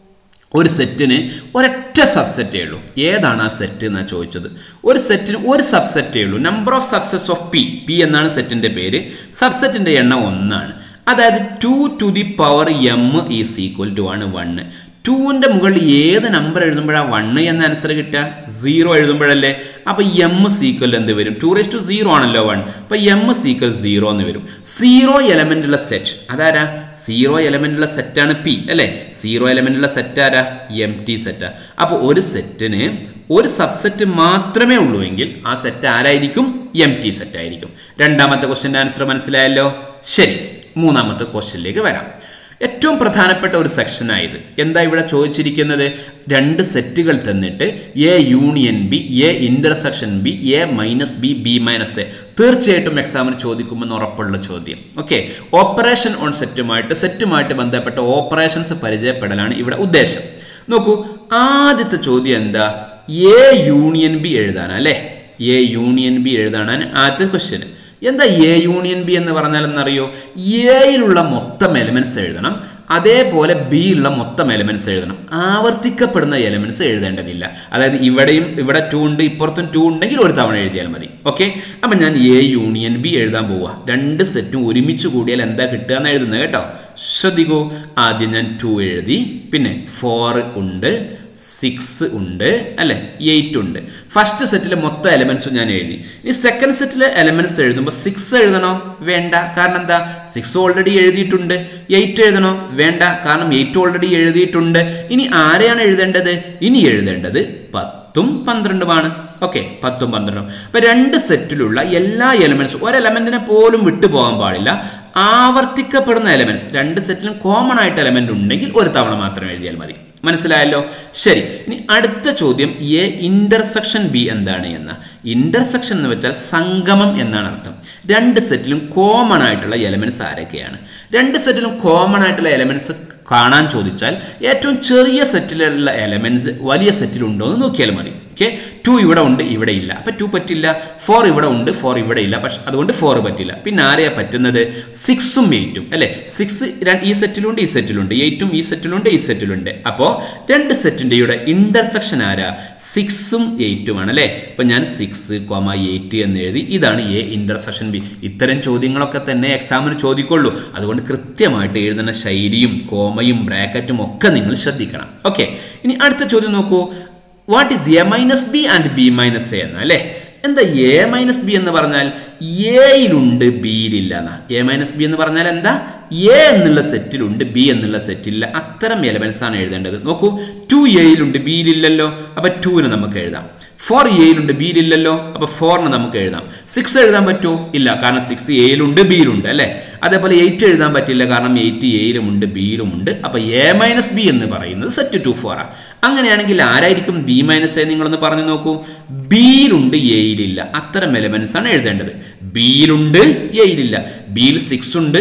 [SPEAKER 1] ഒരു സെറ്റിന് ഒരൊറ്റ സബ്സെറ്റേ ഉള്ളൂ ഏതാണ് ആ സെറ്റ് എന്നാണ് ചോദിച്ചത് ഒരു സെറ്റിന് ഒരു സബ്സെറ്റേ ഉള്ളൂ number of subsets of P P എന്നാണ് സെറ്റിന്റെ പേര് സബ്സെറ്റിന്റെ എണ്ണം ഒന്നാണ് അതായത് two to the power M is equal to ആണ് വണ്ണ് ടുവിൻ്റെ മുകളിൽ ഏത് നമ്പർ എഴുതുമ്പോഴാണ് വണ്ണ് എന്ന ആൻസർ കിട്ടുക സീറോ എഴുതുമ്പോഴല്ലേ അപ്പോൾ എം സീക്വൽ എന്ത് വരും ടു റേസ് ടു സീറോ ആണല്ലോ വൺ അപ്പോൾ എം സീക്വൽ സീറോ എന്ന് വരും സീറോ എലമെൻ്റ് ഉള്ള സെറ്റ് അതാരാ സീറോ എലമെൻ്റ് ഉള്ള സെറ്റാണ് പി അല്ലേ സീറോ എലമെൻ്റ് ഉള്ള സെറ്റ് ആരാ എം ടി സെറ്റാ അപ്പോൾ ഒരു സെറ്റിന് ഒരു സബ്സെറ്റ് മാത്രമേ ഉള്ളൂ എങ്കിൽ ആ സെറ്റ് ആരായിരിക്കും എം ടി സെറ്റ് ആയിരിക്കും രണ്ടാമത്തെ ക്വസ്റ്റ്യൻ്റെ ആൻസർ മനസ്സിലായല്ലോ ശരി മൂന്നാമത്തെ ക്വസ്റ്റ്യനിലേക്ക് വരാം ഏറ്റവും പ്രധാനപ്പെട്ട ഒരു സെക്ഷനായത് എന്താ ഇവിടെ ചോദിച്ചിരിക്കുന്നത് രണ്ട് സെറ്റുകൾ തന്നിട്ട് A union B A intersection B A minus B B minus A തീർച്ചയായിട്ടും എക്സാമിന് ചോദിക്കുമെന്ന് ഉറപ്പുള്ള ചോദ്യം ഓക്കെ ഓപ്പറേഷൻ ഓൺ സെറ്റുമായിട്ട് സെറ്റുമായിട്ട് ബന്ധപ്പെട്ട ഓപ്പറേഷൻസ് പരിചയപ്പെടലാണ് ഇവിടെ ഉദ്ദേശം നോക്കൂ ആദ്യത്തെ ചോദ്യം എന്താ എ യൂണിയൻ ബി എഴുതാനാ അല്ലേ എ യൂണിയൻ ബി എഴുതാനാണ് ആദ്യത്തെ ക്വസ്റ്റ്യൻ എന്താ എ യൂണിയൻ ബി എന്ന് പറഞ്ഞാൽ എന്നറിയോ എയിലുള്ള മൊത്തം എലിമെന്റ്സ് എഴുതണം അതേപോലെ ബിയിലുള്ള മൊത്തം എലിമെന്റ്സ് എഴുതണം ആവർത്തിക്കപ്പെടുന്ന എലിമെന്റ്സ് എഴുതേണ്ടതില്ല അതായത് ഇവിടെയും ഇവിടെ ടു ഉണ്ട് ഇപ്പുറത്തും ടു ഉണ്ടെങ്കിൽ ഒരു തവണ എഴുതിയാൽ മതി ഓക്കെ അപ്പം ഞാൻ എ യൂണിയൻ ബി എഴുതാൻ പോവുക രണ്ട് സെറ്റും ഒരുമിച്ച് കൂടിയാൽ എന്താ കിട്ടുക എന്ന് എഴുതുന്നത് കേട്ടോ ശ്രദ്ധിക്കൂ ആദ്യം ഞാൻ ടു എഴുതി പിന്നെ ഫോർ ഉണ്ട് സിക്സ് ഉണ്ട് അല്ലെ എയ്റ്റ് ഉണ്ട് ഫസ്റ്റ് സെറ്റിലെ മൊത്തം എലമെന്റ്സും ഞാൻ എഴുതി ഇനി സെക്കൻഡ് സെറ്റിലെ എലമെന്റ്സ് എഴുതുമ്പോൾ സിക്സ് എഴുതണോ വേണ്ട കാരണം എന്താ സിക്സ് ഓൾറെഡി എഴുതിയിട്ടുണ്ട് എയ്റ്റ് എഴുതണോ വേണ്ട കാരണം എയ്റ്റ് ഓൾറെഡി എഴുതിയിട്ടുണ്ട് ഇനി ആരെയാണ് എഴുതേണ്ടത് ഇനി എഴുതേണ്ടത് പത്തും പന്ത്രണ്ടുമാണ് ഓക്കെ പത്തും പന്ത്രണ്ടും അപ്പൊ രണ്ട് സെറ്റിലുള്ള എല്ലാ എലമെന്റ്സും ഒരു എലമെന്റിനെ പോലും വിട്ടുപോകാൻ പാടില്ല ആവർത്തിക്കപ്പെടുന്ന എലമെന്റ്സ് രണ്ട് സെറ്റിലും കോമൺ ആയിട്ട് എലമെന്റ് ഉണ്ടെങ്കിൽ ഒരു തവണ മാത്രം എഴുതിയാൽ മതി മനസ്സിലായല്ലോ ശരി ഇനി അടുത്ത ചോദ്യം എ ഇന്റർസെക്ഷൻ ബി എന്താണ് എന്ന് ഇന്റർസെക്ഷൻ എന്ന് വെച്ചാൽ സംഗമം എന്നാണ് അർത്ഥം രണ്ട് സെറ്റിലും കോമൺ ആയിട്ടുള്ള എലമെന്റ്സ് ആരൊക്കെയാണ് രണ്ട് സെറ്റിലും കോമൺ ആയിട്ടുള്ള എലമെന്റ്സ് കാണാൻ ചോദിച്ചാൽ ഏറ്റവും ചെറിയ സെറ്റിലുള്ള എലമെന്റ്സ് വലിയ സെറ്റിലുണ്ടോ എന്ന് നോക്കിയാൽ മതി ഓക്കെ ടു ഇവിടെ ഉണ്ട് ഇവിടെ ഇല്ല അപ്പം ടു പറ്റില്ല ഫോർ ഇവിടെ ഉണ്ട് ഫോർ ഇവിടെ ഇല്ല പക്ഷെ അതുകൊണ്ട് ഫോർ പറ്റില്ല പിന്നെ ആരെയാ പറ്റുന്നത് സിക്സും എയ്റ്റും അല്ലെ സിക്സ് ഈ സെറ്റിലുണ്ട് ഈ സെറ്റിലുണ്ട് എയ്റ്റും ഈ സെറ്റിലുണ്ട് ഈ സെറ്റിലുണ്ട് അപ്പോൾ രണ്ട് സെറ്റിൻ്റെയുടെ ഇന്റർസെക്ഷൻ ആരാ സിക്സും എയ്റ്റുമാണ് അല്ലേ അപ്പം ഞാൻ സിക്സ് കോമ എയ്റ്റ് എന്ന് എഴുതി ഇതാണ് എ ഇന്റർസെക്ഷൻ ബി ഇത്തരം ചോദ്യങ്ങളൊക്കെ തന്നെ എക്സാമിന് ചോദിക്കുള്ളൂ അതുകൊണ്ട് കൃത്യമായിട്ട് എഴുതുന്ന ശൈലിയും കോമയും ബ്രാക്കറ്റും ഒക്കെ നിങ്ങൾ ശ്രദ്ധിക്കണം ഓക്കെ ഇനി അടുത്ത ചോദ്യം നോക്കൂ what is A minus B and B minus A എന്ന അല്ലേ എന്താ എ മൈനസ് ബി എന്ന് പറഞ്ഞാൽ എയിലുണ്ട് ബിയിലില്ല എന്നാ എ മൈനസ് ബി എന്ന് പറഞ്ഞാൽ എന്താ എ എന്നുള്ള സെറ്റിലുണ്ട് ബി എന്നുള്ള സെറ്റില്ല അത്തരം എലമെന്റ്സ് ആണ് എഴുതേണ്ടത് നോക്കൂ ടു എയിലുണ്ട് ബിയിലില്ലല്ലോ അപ്പൊ ടുവിന് നമുക്ക് എഴുതാം ഫോർ എയിലുണ്ട് ബിയിലില്ലല്ലോ അപ്പൊ ഫോറിന് നമുക്ക് എഴുതാം സിക്സ് എഴുതാൻ പറ്റുമോ ഇല്ല കാരണം സിക്സ് എയിലുണ്ട് ബിയിലുണ്ട് അല്ലേ അതേപോലെ എയ്റ്റ് എഴുതാൻ പറ്റില്ല കാരണം എയ്റ്റ് എയിലുമുണ്ട് ബിയിലുമുണ്ട് അപ്പൊ എ മൈനസ് ബി എന്ന് പറയുന്നത് സെറ്റ് ടു ഫോർ ആണ് അങ്ങനെയാണെങ്കിൽ ആരായിരിക്കും ബി മൈനസ് എ നിങ്ങളൊന്ന് പറഞ്ഞു നോക്കൂ ബിയിലുണ്ട് എയിലില്ല അത്തരം എലമെന്റ്സ് ആണ് എഴുതേണ്ടത് ബിയിലുണ്ട് എയിലില്ല ബിയിൽ സിക്സ് ഉണ്ട്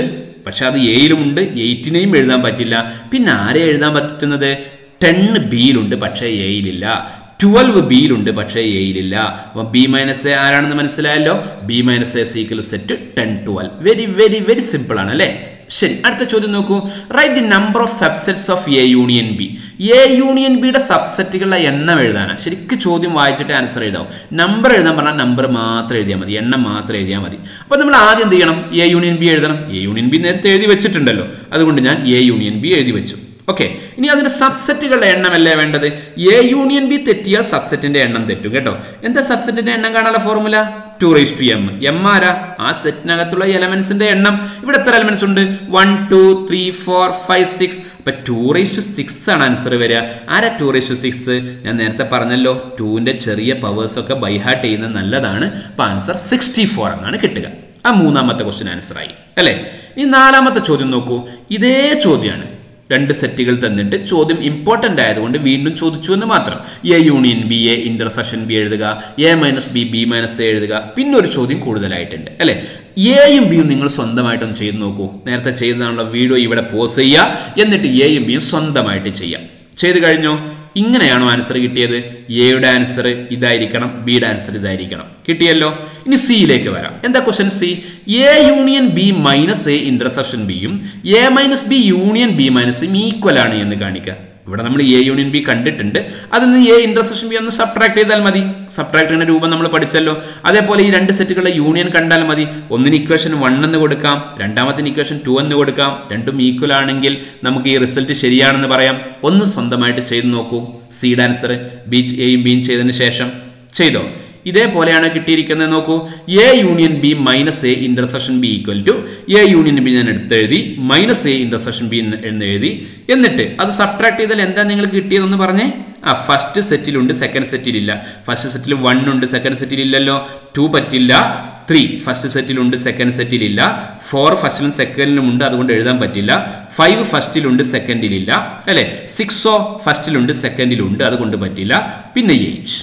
[SPEAKER 1] പക്ഷെ അത് എയിലുമുണ്ട് എയ്റ്റിനെയും എഴുതാൻ പറ്റില്ല പിന്നെ ആരെ എഴുതാൻ പറ്റുന്നത് ടെൻ ബിയിലുണ്ട് പക്ഷേ എയിലില്ല ട്വൽവ് ബിയിലുണ്ട് പക്ഷേ എയിലില്ല അപ്പോൾ ബി മൈനസ് എ ആരാണെന്ന് മനസ്സിലായല്ലോ B minus A is equal set ten twelve very very very simple ആണ് അല്ലേ ശരി അടുത്ത ചോദ്യം നോക്കൂ write the number of subsets of A union B A union ബിയുടെ സബ്സെറ്റുകളുടെ എണ്ണം എഴുതാനാണ് ശരിക്കും ചോദ്യം വായിച്ചിട്ട് ആൻസർ എഴുതാവും നമ്പർ എഴുതാൻ പറഞ്ഞാൽ നമ്പർ മാത്രം എഴുതിയാൽ മതി എണ്ണം മാത്രം എഴുതിയാൽ മതി അപ്പോൾ നമ്മൾ ആദ്യം എന്ത് ചെയ്യണം എ യൂണിയൻ ബി എഴുതണം എ യൂണിയൻ ബി നേരത്തെ എഴുതി വെച്ചിട്ടുണ്ടല്ലോ അതുകൊണ്ട് ഞാൻ എ യൂണിയൻ ബി എഴുതി വെച്ചു ഓക്കെ ഇനി അതിന്റെ സബ്സെറ്റുകളുടെ എണ്ണമല്ലേ വേണ്ടത് എ യൂണിയൻ ബി തെറ്റിയാൽ സബ്സെറ്റിന്റെ എണ്ണം തെറ്റും കേട്ടോ എന്താ സബ്സെറ്റിന്റെ എണ്ണം കാണാനുള്ള formula two raise to M M ആരാ ആ സെറ്റിനകത്തുള്ള എലമെന്റ്സിന്റെ എണ്ണം ഇവിടെ എത്ര എലമെന്റ്സ് ഉണ്ട് one two three four five six അപ്പൊ ടു റേസ് ടു സിക്സ് ആണ് ആൻസർ വരിക ആരാ ടു റേസ് ടു സിക്സ് ഞാൻ നേരത്തെ പറഞ്ഞല്ലോ ടൂവിന്റെ ചെറിയ പവേഴ്സ് ഒക്കെ ബൈഹാർട്ട് ചെയ്യുന്നത് നല്ലതാണ് അപ്പൊ ആൻസർ സിക്സ്റ്റി ഫോർ എന്നാണ് കിട്ടുക ആ മൂന്നാമത്തെ ക്വസ്റ്റ്യൻ ആൻസർ ആയി അല്ലേ ഈ നാലാമത്തെ ചോദ്യം നോക്കൂ ഇതേ ചോദ്യമാണ് രണ്ട് സെറ്റുകൾ തന്നിട്ട് ചോദ്യം ഇമ്പോർട്ടൻ്റ് ആയതുകൊണ്ട് വീണ്ടും ചോദിച്ചു എന്ന് മാത്രം A union B A intersection B എഴുതുക A minus B B minus A എഴുതുക പിന്നെ ഒരു ചോദ്യം കൂടുതലായിട്ടുണ്ട് അല്ലേ എയും ബിയും നിങ്ങൾ സ്വന്തമായിട്ടൊന്ന് ചെയ്ത് നോക്കൂ നേരത്തെ ചെയ്തതാണുള്ള വീഡിയോ ഇവിടെ പോസ് ചെയ്യുക എന്നിട്ട് എയും ബിയും സ്വന്തമായിട്ട് ചെയ്യാം ചെയ്ത് കഴിഞ്ഞോ ഇങ്ങനെയാണോ ആൻസർ കിട്ടിയത് എയുടെ ആൻസർ ഇതായിരിക്കണം ബിയുടെ ആൻസർ ഇതായിരിക്കണം കിട്ടിയല്ലോ ഇനി സിയിലേക്ക് വരാം എന്താ question C A union B minus A intersection ബിയും A minus B union B minus equal ആണ് എന്ന് കാണിക്കുക ഇവിടെ നമ്മൾ എ യൂണിയൻ ബി കണ്ടിട്ടുണ്ട് അതിൽ നിന്ന് എ ഇന്റർസെക്ഷൻ ബി ഒന്ന് സബ്ട്രാക്ട് ചെയ്താൽ മതി സബ്ട്രാക്ട് ചെയ്യുന്ന രൂപം നമ്മൾ പഠിച്ചല്ലോ അതേപോലെ ഈ രണ്ട് സെറ്റുകളുടെ യൂണിയൻ കണ്ടാൽ മതി ഒന്നിന് ഇക്വേഷൻ വൺ എന്ന് കൊടുക്കാം രണ്ടാമത്തിന് ഇക്വേഷൻ ടു എന്ന് കൊടുക്കാം രണ്ടും ഈക്വൽ ആണെങ്കിൽ നമുക്ക് ഈ റിസൾട്ട് ശരിയാണെന്ന് പറയാം ഒന്ന് സ്വന്തമായിട്ട് ചെയ്ത് നോക്കൂ സീഡ് ആൻസർ ബി എയും ബിയും ചെയ്തതിന് ശേഷം ചെയ്തോ ഇതേപോലെയാണ് കിട്ടിയിരിക്കുന്നത് നോക്കൂ A union B minus A intersection B equal to A union B ഞാൻ എടുത്തെഴുതി മൈനസ് എ ഇന്റർസെക്ഷൻ ബി എന്ന് എഴുതി എന്നിട്ട് അത് സബ്ട്രാക്ട് ചെയ്താൽ എന്താ നിങ്ങൾക്ക് കിട്ടിയതെന്ന് പറഞ്ഞേ ആ ഫസ്റ്റ് സെറ്റിലുണ്ട് സെക്കൻഡ് സെറ്റിലില്ല ഫസ്റ്റ് സെറ്റിൽ വൺ ഉണ്ട് സെക്കൻഡ് സെറ്റിൽ ഇല്ലല്ലോ ടു പറ്റില്ല ത്രീ ഫസ്റ്റ് സെറ്റിലുണ്ട് സെക്കൻഡ് സെറ്റിലില്ല ഫോർ ഫസ്റ്റിലും സെക്കൻഡിലും ഉണ്ട് അതുകൊണ്ട് എഴുതാൻ പറ്റില്ല ഫൈവ് ഫസ്റ്റിലുണ്ട് സെക്കൻഡിലില്ല അല്ലെ സിക്സോ ഫസ്റ്റിലുണ്ട് സെക്കൻഡിലുണ്ട് അതുകൊണ്ട് പറ്റില്ല പിന്നെ എയ്റ്റ്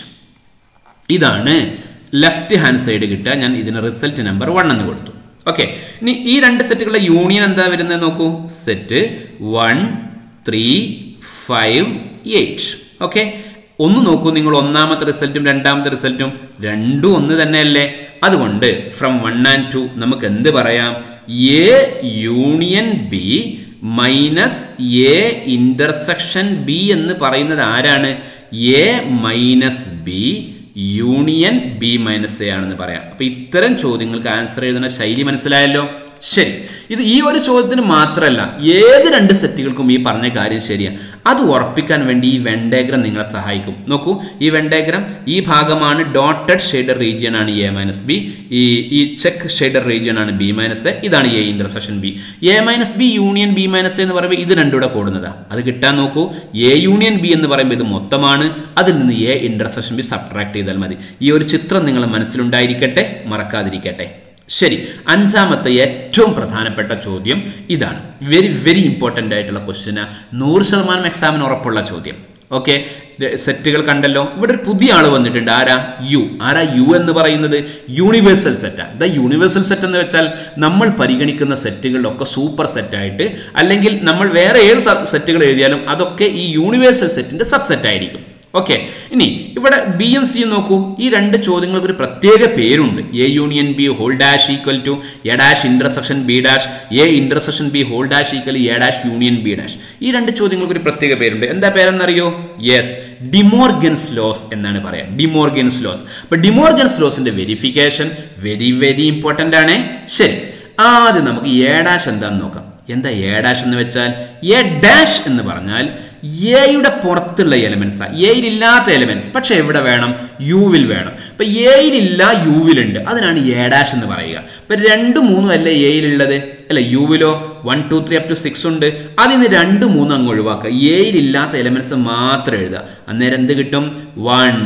[SPEAKER 1] ഇതാണ് ലെഫ്റ്റ് ഹാൻഡ് സൈഡ് കിട്ടുക ഞാൻ ഇതിന് റിസൾട്ട് നമ്പർ വൺ എന്ന് കൊടുത്തു ഓക്കെ ഇനി ഈ രണ്ട് സെറ്റുകളുടെ യൂണിയൻ എന്താ വരുന്നത് നോക്കൂ set one three five eight okay ഒന്ന് നോക്കൂ നിങ്ങൾ ഒന്നാമത്തെ റിസൾട്ടും രണ്ടാമത്തെ റിസൾട്ടും രണ്ടും ഒന്ന് തന്നെയല്ലേ അതുകൊണ്ട് ഫ്രം വൺ ആൻഡ് ടു നമുക്ക് എന്ത് പറയാം A union B minus A intersection B എന്ന് പറയുന്നത് ആരാണ് A minus B union B minus A ആണെന്ന് പറയാം അപ്പൊ ഇത്തരം ചോദ്യങ്ങൾക്ക് ആൻസർ എഴുതുന്ന ശൈലി മനസ്സിലായല്ലോ ശരി ഇത് ഈ ഒരു ചോദ്യത്തിന് മാത്രമല്ല ഏത് രണ്ട് സെറ്റുകൾക്കും ഈ പറഞ്ഞ കാര്യം ശരിയാണ് അത് ഉറപ്പിക്കാൻ വേണ്ടി ഈ വെൻഡേഗ്രം നിങ്ങളെ സഹായിക്കും നോക്കൂ ഈ വെൻഡേഗ്രം ഈ ഭാഗമാണ് ഡോട്ടഡ് ഷെയ്ഡർ റീജിയൻ ആണ് എ മൈനസ് ബി ഈ ഈ ചെക്ക് ഷെയ്ഡർ റീജിയൻ ആണ് ബി മൈനസ് എ ഇതാണ് A intersection B A minus B union B minus എന്ന് പറയുമ്പോൾ ഇത് രണ്ടും കൂടെ കൂടുന്നതാണ് അത് കിട്ടാൻ നോക്കൂ എ യൂണിയൻ ബി എന്ന് പറയുമ്പോൾ ഇത് മൊത്തമാണ് അതിൽ നിന്ന് എ ഇന്റർസെക്ഷൻ ബി സബ്ട്രാക്ട് ചെയ്താൽ മതി ഈ ഒരു ചിത്രം നിങ്ങളുടെ മനസ്സിലുണ്ടായിരിക്കട്ടെ മറക്കാതിരിക്കട്ടെ ശരി അഞ്ചാമത്തെ ഏറ്റവും പ്രധാനപ്പെട്ട ചോദ്യം ഇതാണ് വെരി വെരി ഇമ്പോർട്ടൻ്റ് ആയിട്ടുള്ള ക്വസ്റ്റ്യന് നൂറ് ശതമാനം എക്സാമിന് ഉറപ്പുള്ള ചോദ്യം ഓക്കെ സെറ്റുകൾ കണ്ടല്ലോ ഇവിടെ ഒരു പുതിയ ആൾ വന്നിട്ടുണ്ട് ആരാ യു ആരാ യു എന്ന് പറയുന്നത് യൂണിവേഴ്സൽ സെറ്റാണ് ദ യൂണിവേഴ്സൽ സെറ്റ് എന്ന് വെച്ചാൽ നമ്മൾ പരിഗണിക്കുന്ന സെറ്റുകളിലൊക്കെ സൂപ്പർ സെറ്റായിട്ട് അല്ലെങ്കിൽ നമ്മൾ വേറെ ഏത് സെറ്റുകൾ എഴുതിയാലും അതൊക്കെ ഈ യൂണിവേഴ്സൽ സെറ്റിന്റെ സബ്സെറ്റ് ആയിരിക്കും ഓക്കെ ഇനി ഇവിടെ ബി എം സിയും നോക്കൂ ഈ രണ്ട് ചോദ്യങ്ങൾക്ക് ഒരു പ്രത്യേക പേരുണ്ട് A union B whole dash equal to A dash intersection B dash A intersection B whole dash equal A dash union B dash ഈ രണ്ട് ചോദ്യങ്ങൾക്ക് ഒരു പ്രത്യേക പേരുണ്ട് എന്താ പേരെന്നറിയോ യെസ് ഡിമോർഗൻസ് ലോസ് എന്നാണ് പറയാം ഡിമോർഗൻസ് ലോസ് അപ്പൊ ഡിമോർഗൻസ് ലോസിന്റെ വെരിഫിക്കേഷൻ വെരി വെരി ഇമ്പോർട്ടന്റ് ആണ് ശരി ആദ്യം നമുക്ക് എ ഡാഷ് എന്താന്ന് നോക്കാം എന്താ എ ഡാഷ് എന്ന് വെച്ചാൽ എ ഡാഷ് എന്ന് പറഞ്ഞാൽ എയുടെ പുറത്തുള്ള എലമെന്റ്സാ എയിലില്ലാത്ത എലമെന്റ്സ് പക്ഷെ എവിടെ വേണം യുവിൽ വേണം അപ്പൊ എയിലില്ല യുവിലുണ്ട് അതിനാണ് എ ഡാഷ് എന്ന് പറയുക ഇപ്പൊ രണ്ടും മൂന്നും അല്ലേ എയിലുള്ളത് അല്ല യുവിലോ one two three up to six ഉണ്ട് അതിൽ നിന്ന് രണ്ട് മൂന്നും അങ്ങ് ഒഴിവാക്കുക എയിലില്ലാത്ത എലമെന്റ്സ് മാത്രം എഴുതുക അന്നേരം എന്ത് കിട്ടും വൺ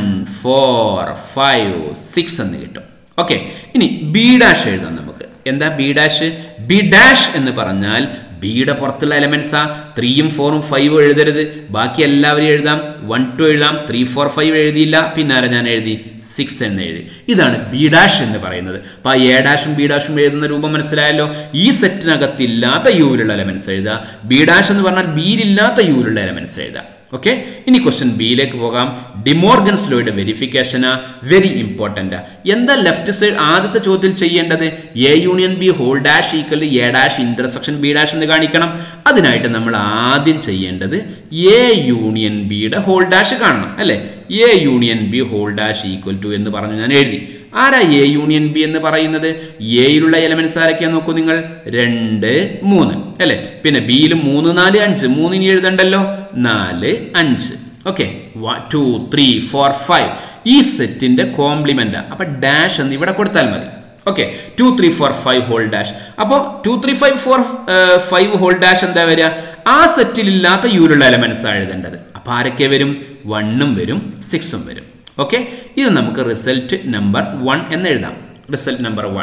[SPEAKER 1] ഫോർ ഫൈവ് സിക്സ് എന്ന് കിട്ടും ഓക്കെ ഇനി ബി ഡാഷ് എഴുതാം നമുക്ക് എന്താ ബി ഡാഷ് ബി ഡാഷ് എന്ന് പറഞ്ഞാൽ ബിയുടെ പുറത്തുള്ള എലമെൻസാ ത്രീയും ഫോറും ഫൈവും എഴുതരുത് ബാക്കി എല്ലാവരും എഴുതാം വൺ ടു എഴുതാം ത്രീ ഫോർ ഫൈവ് എഴുതിയില്ല പിന്നെ ആരെ ഞാൻ എഴുതി സിക്സ് എന്ന് എഴുതി ഇതാണ് ബി ഡാഷ് എന്ന് പറയുന്നത് അപ്പോൾ ആ എ ഡാഷും ബി ഡാഷും എഴുതുന്ന രൂപം മനസ്സിലായല്ലോ ഈ സെറ്റിനകത്ത് ഇല്ലാത്ത യുവിലുള്ള എലമെൻസ് എഴുതുക ബി ഡാഷ് എന്ന് പറഞ്ഞാൽ ബിയിലില്ലാത്ത യുവിലുള്ള എലമെൻസ് എഴുതുക ഓക്കെ ഇനി ക്വസ്റ്റ്യൻ ബിയിലേക്ക് പോകാം ഡിമോർഗൻസ് ലോയുടെ വെരിഫിക്കേഷന് വെരി ഇമ്പോർട്ടൻ്റ് എന്താ ലെഫ്റ്റ് സൈഡ് ആദ്യത്തെ ചോദ്യത്തിൽ ചെയ്യേണ്ടത് A union B whole dash equal A dash intersection B dash എന്ന് കാണിക്കണം അതിനായിട്ട് നമ്മൾ ആദ്യം ചെയ്യേണ്ടത് എ യൂണിയൻ ബിയുടെ ഹോൾ ഡാഷ് കാണണം അല്ലേ A union B whole dash equal to എന്ന് പറഞ്ഞു ഞാൻ എഴുതി ആരാ എ യൂണിയൻ ബി എന്ന് പറയുന്നത് എയിലുള്ള എലമെന്റ്സ് ആരൊക്കെയാ നോക്കൂ നിങ്ങൾ രണ്ട് മൂന്ന് അല്ലെ പിന്നെ ബിയിൽ മൂന്ന് നാല് അഞ്ച് മൂന്നിനി എഴുതണ്ടല്ലോ നാല് അഞ്ച് okay two three four five ഈ സെറ്റിന്റെ കോംപ്ലിമെന്റ് അപ്പൊ ഡാഷ് എന്ന് ഇവിടെ കൊടുത്താൽ മതി okay two three four five whole dash അപ്പോൾ two three five four five whole dash എന്താ വരിക ആ സെറ്റിൽ ഇല്ലാത്ത യൂലുള്ള എലമെന്റ്സ് ആണ് എഴുതേണ്ടത് അപ്പൊ ആരൊക്കെ വരും വണ്ണും വരും സിക്സും വരും ഓക്കെ ഇത് നമുക്ക് റിസൾട്ട് നമ്പർ വൺ എന്ന് എഴുതാം റിസൾട്ട് നമ്പർ വൺ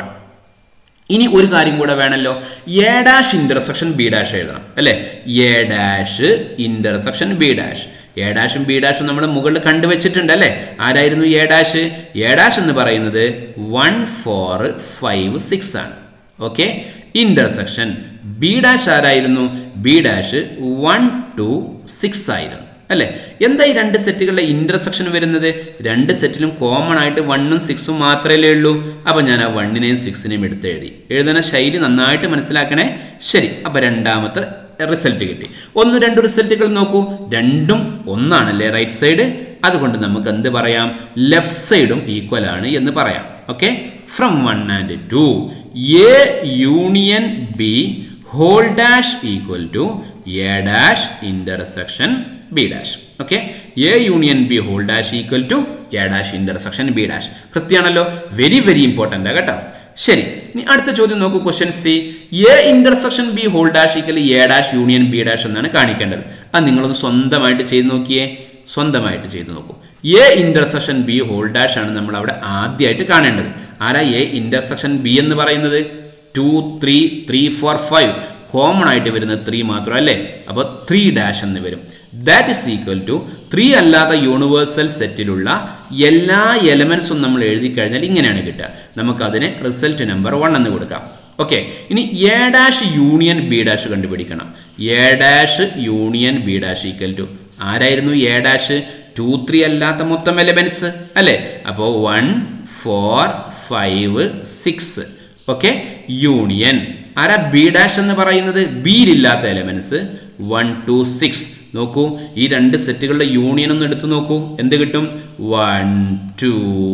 [SPEAKER 1] ഇനി ഒരു കാര്യം കൂടെ വേണമല്ലോ A dash intersection B dash എഴുതണം അല്ലേ A dash intersection B dash A ഡാഷും ബി ഡാഷും നമ്മൾ മുകളിൽ കണ്ടുവച്ചിട്ടുണ്ട് അല്ലേ ആരായിരുന്നു എ ഡാഷ് എ ഡാഷ് എന്ന് പറയുന്നത് വൺ ഫോർ ഫൈവ് സിക്സ് ആണ് ഓക്കെ ഇന്റർസെക്ഷൻ ബി ഡാഷ് ആരായിരുന്നു B dash one two six ആയിരുന്നു അല്ലേ എന്താ ഈ രണ്ട് സെറ്റുകളുടെ ഇന്റർസെക്ഷൻ വരുന്നത് രണ്ട് സെറ്റിലും കോമൺ ആയിട്ട് വണ്ണും സിക്സും മാത്രമേ ഉള്ളൂ അപ്പൊ ഞാൻ ആ വണ്ണിനെയും സിക്സിനെയും എടുത്ത് എഴുതി എഴുതുന്ന ശൈലി നന്നായിട്ട് മനസ്സിലാക്കണേ ശരി അപ്പൊ രണ്ടാമത്തെ റിസൾട്ട് കിട്ടി ഒന്ന് രണ്ട് റിസൾട്ടുകൾ നോക്കൂ രണ്ടും ഒന്നാണല്ലേ റൈറ്റ് സൈഡ് അതുകൊണ്ട് നമുക്ക് എന്ത് പറയാം ലെഫ്റ്റ് സൈഡും ഈക്വൽ ആണ് എന്ന് പറയാം okay from one and two A union B whole dash equal to A dash intersection B dash okay A union B whole dash equal to A dash intersection B dash കൃത്യമാണല്ലോ very very important കേട്ടോ ശരി ഇനി അടുത്ത ചോദ്യം നോക്കൂ question C A intersection B whole dash equal A dash union B dash എന്നാണ് കാണിക്കേണ്ടത് അത് നിങ്ങളൊന്ന് സ്വന്തമായിട്ട് ചെയ്ത് നോക്കിയേ സ്വന്തമായിട്ട് ചെയ്ത് നോക്കൂ A intersection B whole dash ആണ് നമ്മൾ അവിടെ ആദ്യമായിട്ട് കാണേണ്ടത് ആരാ എ ഇന്റർസെക്ഷൻ ബി എന്ന് പറയുന്നത് two three three four five common ആയിട്ട് വരുന്നത് ത്രീ മാത്രം അല്ലേ അപ്പോൾ ത്രീ ഡാഷ് എന്ന് വരും that is equal to three അല്ലാത്ത യൂണിവേഴ്സൽ സെറ്റിലുള്ള എല്ലാ എലമെന്റ്സും നമ്മൾ എഴുതി കഴിഞ്ഞാൽ ഇങ്ങനെയാണ് കിട്ടുക നമുക്കതിന് റിസൾട്ട് നമ്പർ വൺ എന്ന് കൊടുക്കാം ഓക്കെ ഇനി A dash union B dash കണ്ടുപിടിക്കണം A dash union B dash equal to ആരായിരുന്നു എ ഡാഷ് ടു ത്രീ അല്ലാത്ത മൊത്തം എലമെന്റ്സ് അല്ലേ അപ്പോൾ one four five six okay union ആരാ ബി ഡാഷ് എന്ന് പറയുന്നത് ബിയിലില്ലാത്ത എലമെന്റ്സ് വൺ ടു സിക്സ് നോക്കൂ ഈ രണ്ട് സെറ്റുകളുടെ യൂണിയൻ ഒന്ന് എടുത്തു നോക്കൂ എന്ത് കിട്ടും one two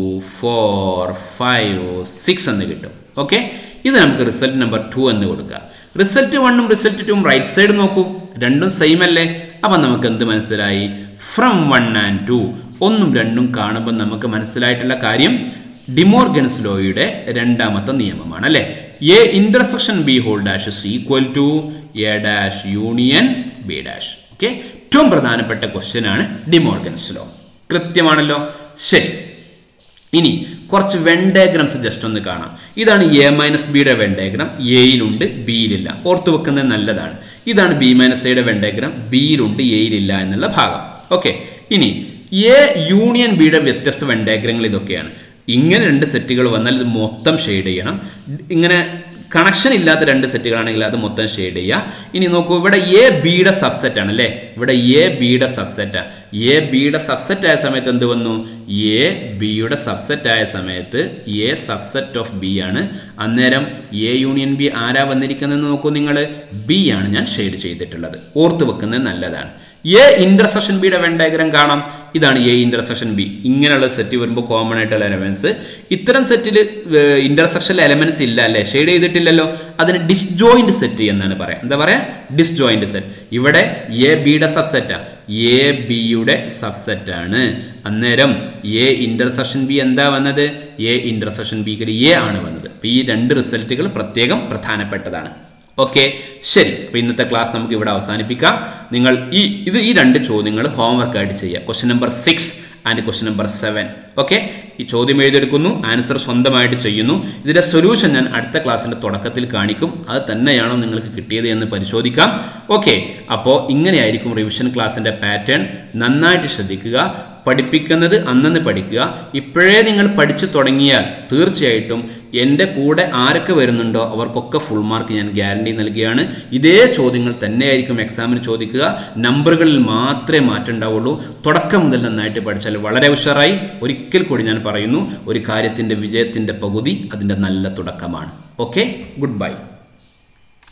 [SPEAKER 1] four five six എന്ന് കിട്ടും ഓക്കെ ഇത് നമുക്ക് റിസൾട്ട് നമ്പർ ടു എന്ന് കൊടുക്കുക റിസൾട്ട് വണ്ണും റിസൾട്ട് ടുവും റൈറ്റ് സൈഡ് നോക്കൂ രണ്ടും സെയിം അല്ലേ അപ്പം നമുക്ക് എന്ത് മനസ്സിലായി ഫ്രം വൺ ആൻഡ് ടു ഒന്നും രണ്ടും കാണുമ്പോൾ നമുക്ക് മനസ്സിലായിട്ടുള്ള കാര്യം ഡിമോർഗൻസ് ലോയുടെ രണ്ടാമത്തെ നിയമമാണ് അല്ലേ A intersection B whole dash is equal to A dash union B dash okay ഏറ്റവും പ്രധാനപ്പെട്ട ക്വസ്റ്റ്യൻ ആണ് ഡിമോർഗൻസ് ലോ കൃത്യമാണല്ലോ ശരി ഇനി കുറച്ച് വെൻഡേഗ്രംസ് ജസ്റ്റ് ഒന്ന് കാണാം ഇതാണ് എ മൈനസ് ബിയുടെ വെൻഡേഗ്രം എയിലുണ്ട് ബിയിലില്ല ഓർത്തു വെക്കുന്നത് നല്ലതാണ് ഇതാണ് ബി മൈനസ് എയുടെ വെൻഡേഗ്രം ബിയിലുണ്ട് എയിലില്ല എന്നുള്ള ഭാഗം ഓക്കെ ഇനി എ യൂണിയൻ ബിയുടെ വ്യത്യസ്ത വെൻഡേഗ്രങ്ങൾ ഇതൊക്കെയാണ് ഇങ്ങനെ രണ്ട് സെറ്റുകൾ വന്നാൽ ഇത് മൊത്തം ഷെയ്ഡ് ചെയ്യണം ഇങ്ങനെ കണക്ഷൻ ഇല്ലാത്ത രണ്ട് സെറ്റുകളാണെങ്കിൽ അത് മൊത്തം ഷെയ്ഡ് ചെയ്യുക ഇനി നോക്കൂ ഇവിടെ എ ബിയുടെ സബ്സെറ്റ് ആണ് അല്ലേ ഇവിടെ എ ബിയുടെ സബ്സെറ്റ് എ ബിയുടെ സബ്സെറ്റ് ആയ സമയത്ത് എന്ത് വന്നു എ ബിയുടെ സബ്സെറ്റ് ആയ സമയത്ത് എ സബ്സെറ്റ് ഓഫ് ബി ആണ് അന്നേരം എ യൂണിയൻ ബി ആരാ വന്നിരിക്കുന്നതെന്ന് നോക്കൂ നിങ്ങൾ ബി ആണ് ഞാൻ ഷെയ്ഡ് ചെയ്തിട്ടുള്ളത് ഓർത്ത് വെക്കുന്നത് നല്ലതാണ് എ ഇന്റർസെക്ഷൻ ബിയുടെ വെൻ ഡയഗ്രാം കാണാം ഇതാണ് എ ഇന്റർസെക്ഷൻ ബി ഇങ്ങനെയുള്ള സെറ്റ് വരുമ്പോൾ കോമൺ ആയിട്ടുള്ള എലമെന്റ്സ് ഇത്തരം സെറ്റിൽ ഇന്റർസെക്ഷൻ എലമെന്റ്സ് ഇല്ല അല്ലേ ഷെയ്ഡ് ചെയ്തിട്ടില്ലല്ലോ അതിന് ഡിസ്ജോയിന്റ് സെറ്റ് എന്നാണ് പറയാം എന്താ പറയാ ഡിസ്ജോയിന്റ് സെറ്റ് ഇവിടെ എ ബിയുടെ സബ്സെറ്റാ എ ബിയുടെ സബ്സെറ്റ് ആണ് അന്നേരം എ ഇന്റർസെക്ഷൻ ബി എന്താ വന്നത് എ ഇന്റർസെക്ഷൻ ബിക്ക് എ ആണ് വന്നത് അപ്പൊ ഈ രണ്ട് റിസൾട്ടുകൾ പ്രത്യേകം പ്രധാനപ്പെട്ടതാണ് ഓക്കെ ശരി അപ്പോൾ ഇന്നത്തെ ക്ലാസ് നമുക്ക് ഇവിടെ അവസാനിപ്പിക്കാം നിങ്ങൾ ഈ ഇത് ഈ രണ്ട് ചോദ്യങ്ങൾ ഹോംവർക്ക് ആയിട്ട് ചെയ്യുക question number six and question number seven okay ഈ ചോദ്യം എഴുതിയെടുക്കുന്നു ആൻസർ സ്വന്തമായിട്ട് ചെയ്യുന്നു ഇതിന്റെ സൊല്യൂഷൻ ഞാൻ അടുത്ത ക്ലാസ്സിന്റെ തുടക്കത്തിൽ കാണിക്കും അത് തന്നെയാണോ നിങ്ങൾക്ക് കിട്ടിയത് എന്ന് പരിശോധിക്കാം ഓക്കെ അപ്പോൾ ഇങ്ങനെയായിരിക്കും റിവിഷൻ ക്ലാസ്സിന്റെ പാറ്റേൺ നന്നായിട്ട് ശ്രദ്ധിക്കുക പഠിപ്പിക്കുന്നത് അന്നന്ന് പഠിക്കുക ഇപ്പോഴേ നിങ്ങൾ പഠിച്ചു തുടങ്ങിയാൽ തീർച്ചയായിട്ടും എൻ്റെ കൂടെ ആരൊക്കെ വരുന്നുണ്ടോ അവർക്കൊക്കെ ഫുൾ മാർക്ക് ഞാൻ ഗ്യാരണ്ടി നൽകുകയാണ് ഇതേ ചോദ്യങ്ങൾ തന്നെയായിരിക്കും എക്സാമിന് ചോദിക്കുക നമ്പറുകളിൽ മാത്രമേ മാറ്റം ഉണ്ടാവുള്ളൂ തുടക്കം മുതൽ നന്നായിട്ട് പഠിച്ചാൽ വളരെ ഉഷാറായി ഒരിക്കൽ കൂടി ഞാൻ പറയുന്നു ഒരു കാര്യത്തിൻ്റെ വിജയത്തിൻ്റെ പകുതി അതിൻ്റെ നല്ല തുടക്കമാണ് ഓക്കെ ഗുഡ് ബൈ